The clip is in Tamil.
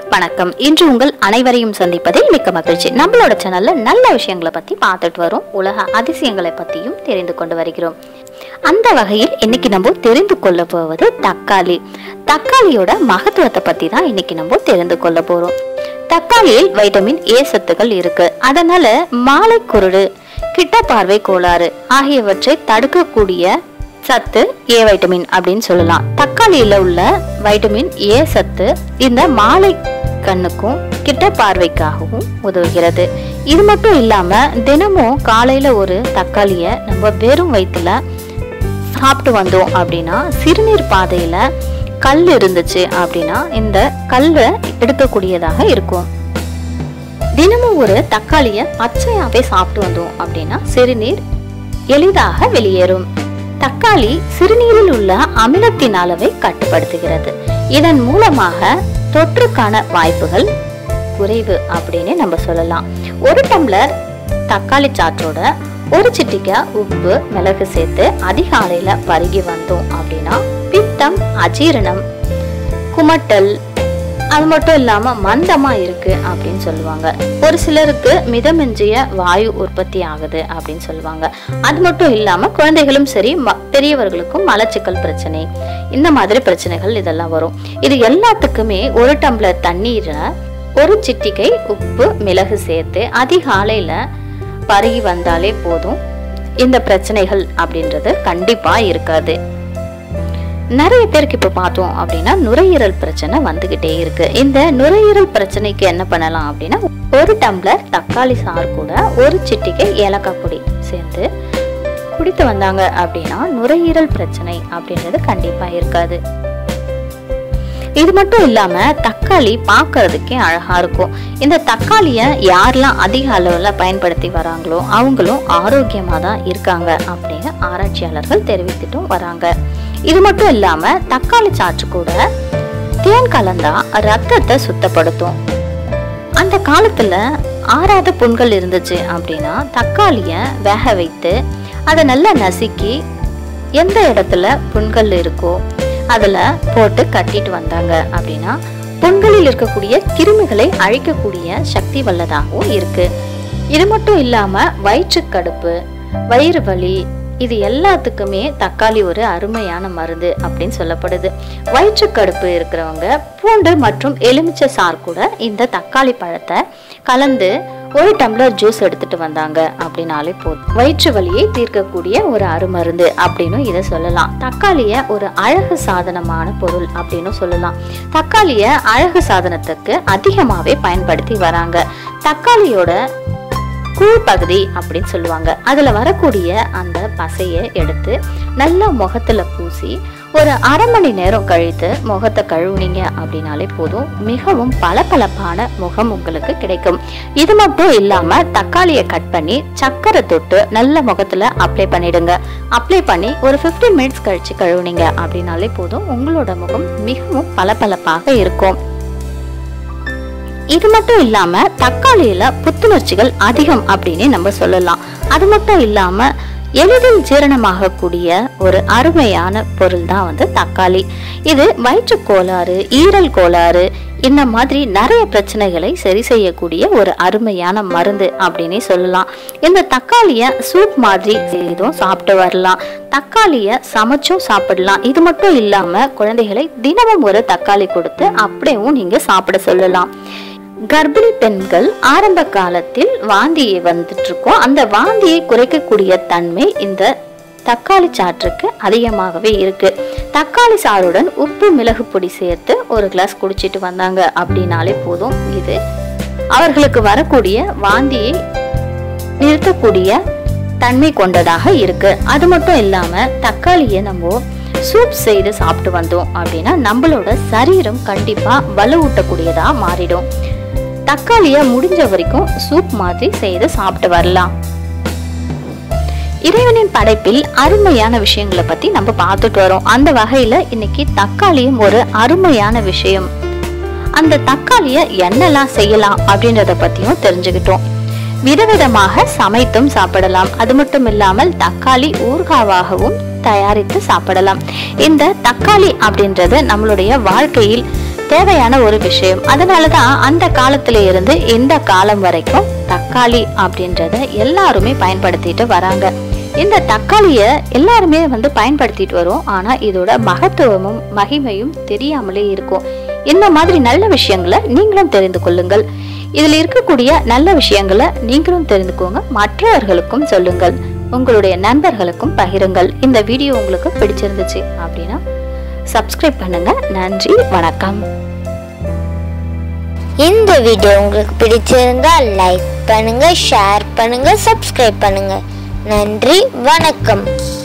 வணக்கம் இன்று உங்கள் அனைவரையும் சந்திப்பதில் மிக்க மகிழ்ச்சி நம்மளோட சேனல்ல நல்ல விஷயங்களை பத்தி பார்த்துட்டு வரோம் உலக அதிசயங்களை பத்தியும் தெரிந்து கொண்டு வருகிறோம் அந்த வகையில் இன்னைக்கு நம்ம தெரிந்து கொள்ள போவது தக்காளி தக்காளியோட மகத்துவத்தை பத்தி தான் இன்னைக்கு நம்ம தெரிந்து கொள்ள போறோம் தக்காளியில் வைட்டமின் ஏ சத்துக்கள் இருக்கு அதனால மாலை குருடு கிட்ட பார்வை கோளாறு ஆகியவற்றை தடுக்கக்கூடிய சத்து ஏ வைட்டமின் அப்படின்னு சொல்லலாம் தக்காளியில உள்ள வைட்டமின் ஏ சத்து இந்த மாலை கண்ணுக்கும் கிட்ட பார்வைக்காகவும் உதவுகிறது இது மட்டும் இல்லாம தினமும் காலையில ஒரு தக்காளிய நம்ம வெறும் வயிற்றுல சாப்பிட்டு வந்தோம் அப்படின்னா சிறுநீர் பாதையில கல் இருந்துச்சு அப்படின்னா இந்த கல்லை எடுக்கக்கூடியதாக இருக்கும் தினமும் ஒரு தக்காளிய பச்சையாவே சாப்பிட்டு வந்தோம் அப்படின்னா சிறுநீர் எளிதாக வெளியேறும் தக்காளி சிறுநீரில் உள்ள அமிலத்தின் அளவை கட்டுப்படுத்துகிறது இதன் மூலமாக தொற்றுக்கான வாய்ப்புகள் குறைவு அப்படின்னு நம்ம சொல்லலாம் ஒரு டம்ளர் தக்காளி சாற்றோட ஒரு சிட்டிக்கை உப்பு மிளகு சேர்த்து அதிகாலையில பருகி வந்தோம் அப்படின்னா பித்தம் அஜீரணம் குமட்டல் அது மட்டும் இல்லாம மந்தமா இருக்கு அப்படின்னு சொல்லுவாங்க ஒரு சிலருக்கு மிதமிஞ்சிய வாயு உற்பத்தி ஆகுது அப்படின்னு சொல்லுவாங்க அது மட்டும் இல்லாம குழந்தைகளும் சரி ம- பெரியவர்களுக்கும் மலச்சிக்கல் பிரச்சனை இந்த மாதிரி பிரச்சனைகள் இதெல்லாம் வரும் இது எல்லாத்துக்குமே ஒரு டம்ளர் தண்ணீரை ஒரு சிட்டிகை உப்பு மிளகு சேர்த்து அதிகாலையில பருகி வந்தாலே போதும் இந்த பிரச்சனைகள் அப்படின்றது கண்டிப்பா இருக்காது நிறைய பேருக்கு இப்ப பார்த்தோம் அப்படின்னா நுரையீரல் பிரச்சனை வந்துகிட்டே இருக்கு இந்த நுரையீரல் பிரச்சனைக்கு என்ன பண்ணலாம் அப்படின்னா ஒரு டம்ளர் தக்காளி சாறு கூட ஒரு சிட்டிகை ஏலக்காய் பொடி சேர்த்து குடித்து வந்தாங்க அப்படின்னா நுரையீரல் பிரச்சனை அப்படின்றது கண்டிப்பா இருக்காது இது மட்டும் இல்லாம தக்காளி பார்க்கறதுக்கே அழகா இருக்கும் இந்த தக்காளிய யாரெல்லாம் அதிக அளவுல பயன்படுத்தி வராங்களோ அவங்களும் ஆரோக்கியமா தான் இருக்காங்க அப்படின்னு ஆராய்ச்சியாளர்கள் தெரிவித்துட்டும் வராங்க இது மட்டும் இல்லாம தக்காளி சாற்று கூட தேன் கலந்தா ரத்தத்தை சுத்தப்படுத்தும் அந்த காலத்துல ஆறாத புண்கள் இருந்துச்சு அப்படின்னா தக்காளிய வேக வைத்து அதை நல்லா நசுக்கி எந்த இடத்துல புண்கள் இருக்கோ அதுல போட்டு கட்டிட்டு வந்தாங்க அப்படின்னா புண்களில் இருக்கக்கூடிய கிருமிகளை அழிக்கக்கூடிய சக்தி வல்லதாகவும் இருக்கு இது மட்டும் இல்லாம வயிற்றுக்கடுப்பு வயிறு வலி இது எல்லாத்துக்குமே தக்காளி ஒரு அருமையான மருந்து அப்படின்னு சொல்லப்படுது வயிற்றுக்கடுப்பு இருக்கிறவங்க பூண்டு மற்றும் எலுமிச்சை சார் கூட இந்த தக்காளி பழத்தை கலந்து ஒரு டம்ளர் ஜூஸ் எடுத்துட்டு வந்தாங்க அப்படின்னாலே போதும் வயிற்று வலியை தீர்க்கக்கூடிய ஒரு அருமருந்து அப்படின்னு இதை சொல்லலாம் தக்காளிய ஒரு அழகு சாதனமான பொருள் அப்படின்னு சொல்லலாம் தக்காளிய அழகு சாதனத்துக்கு அதிகமாவே பயன்படுத்தி வராங்க தக்காளியோட கூழ் பகுதி அப்படின்னு சொல்லுவாங்க அதுல வரக்கூடிய அந்த பசையை எடுத்து நல்லா முகத்துல பூசி ஒரு அரை மணி நேரம் கழித்து முகத்தை கழுவுனீங்க அப்படின்னாலே போதும் மிகவும் பளபளப்பான முகம் உங்களுக்கு கிடைக்கும் இது மட்டும் இல்லாம தக்காளியை கட் பண்ணி சக்கரை தொட்டு நல்ல முகத்துல அப்ளை பண்ணிடுங்க அப்ளை பண்ணி ஒரு 15 மினிட்ஸ் கழிச்சு கழுவுனீங்க அப்படின்னாலே போதும் உங்களோட முகம் மிகவும் பளபளப்பாக இருக்கும் இது மட்டும் இல்லாம தக்காளியில புத்துணர்ச்சிகள் அதிகம் அப்படின்னு நம்ம சொல்லலாம் அது மட்டும் இல்லாம எளிதில் ஜீரணமாகக்கூடிய ஒரு அருமையான பொருள் தான் வந்து தக்காளி இது வயிற்றுக் கோளாறு ஈரல் கோளாறு இந்த மாதிரி நிறைய பிரச்சனைகளை சரி செய்யக்கூடிய ஒரு அருமையான மருந்து அப்படின்னே சொல்லலாம் இந்த தக்காளிய சூப் மாதிரி செய்தும் சாப்பிட்டு வரலாம் தக்காளிய சமைச்சும் சாப்பிடலாம் இது மட்டும் இல்லாம குழந்தைகளை தினமும் ஒரு தக்காளி கொடுத்து அப்படியும் நீங்க சாப்பிட சொல்லலாம் கர்ப்பிணி பெண்கள் ஆரம்ப காலத்தில் வாந்தியை வந்துட்டு இருக்கோம் அந்த வாந்தியை குறைக்கக்கூடிய தன்மை இந்த தக்காளி சாற்றுக்கு அதிகமாகவே இருக்கு தக்காளி சாறுடன் உப்பு மிளகு பொடி சேர்த்து ஒரு கிளாஸ் குடிச்சிட்டு வந்தாங்க அப்படின்னாலே போதும் இது அவர்களுக்கு வரக்கூடிய வாந்தியை நிறுத்தக்கூடிய தன்மை கொண்டதாக இருக்கு அது மட்டும் இல்லாம தக்காளியை நம்ம சூப் செய்து சாப்பிட்டு வந்தோம் அப்படின்னா நம்மளோட சரீரம் கண்டிப்பா வலுவூட்டக்கூடியதா மாறிடும் தக்காளியை முடிஞ்ச வரைக்கும் சூப் மாதிரி செய்து சாப்பிட்டு வரலாம் இறைவனின் படைப்பில் அருமையான விஷயங்களை பத்தி நம்ம பார்த்துட்டு வரோம் அந்த வகையில இன்னைக்கு தக்காளியும் ஒரு அருமையான விஷயம் அந்த தக்காளிய என்னெல்லாம் செய்யலாம் அப்படின்றத பத்தியும் தெரிஞ்சுக்கிட்டோம் விதவிதமாக சமைத்தும் சாப்பிடலாம் அது மட்டும் இல்லாமல் தக்காளி ஊறுகாவாகவும் தயாரித்து சாப்பிடலாம் இந்த தக்காளி அப்படின்றது நம்மளுடைய வாழ்க்கையில் தேவையான ஒரு விஷயம் அதனாலதான் அந்த காலத்துல இருந்து இந்த காலம் வரைக்கும் தக்காளி அப்படின்றத எல்லாருமே பயன்படுத்திட்டு வராங்க இந்த தக்காளிய எல்லாருமே வந்து பயன்படுத்திட்டு வரோம் ஆனா இதோட மகத்துவமும் மகிமையும் தெரியாமலே இருக்கும் இந்த மாதிரி நல்ல விஷயங்களை நீங்களும் தெரிந்து கொள்ளுங்கள் இதுல இருக்கக்கூடிய நல்ல விஷயங்களை நீங்களும் தெரிந்துக்கோங்க மற்றவர்களுக்கும் சொல்லுங்கள் உங்களுடைய நண்பர்களுக்கும் பகிருங்கள் இந்த வீடியோ உங்களுக்கு பிடிச்சிருந்துச்சு அப்படின்னா சப்ஸ்கிரைப் பண்ணுங்க நன்றி வணக்கம் இந்த வீடியோ உங்களுக்கு பிடிச்சிருந்தா லைக் பண்ணுங்க ஷேர் பண்ணுங்க சப்ஸ்கிரைப் பண்ணுங்க நன்றி வணக்கம்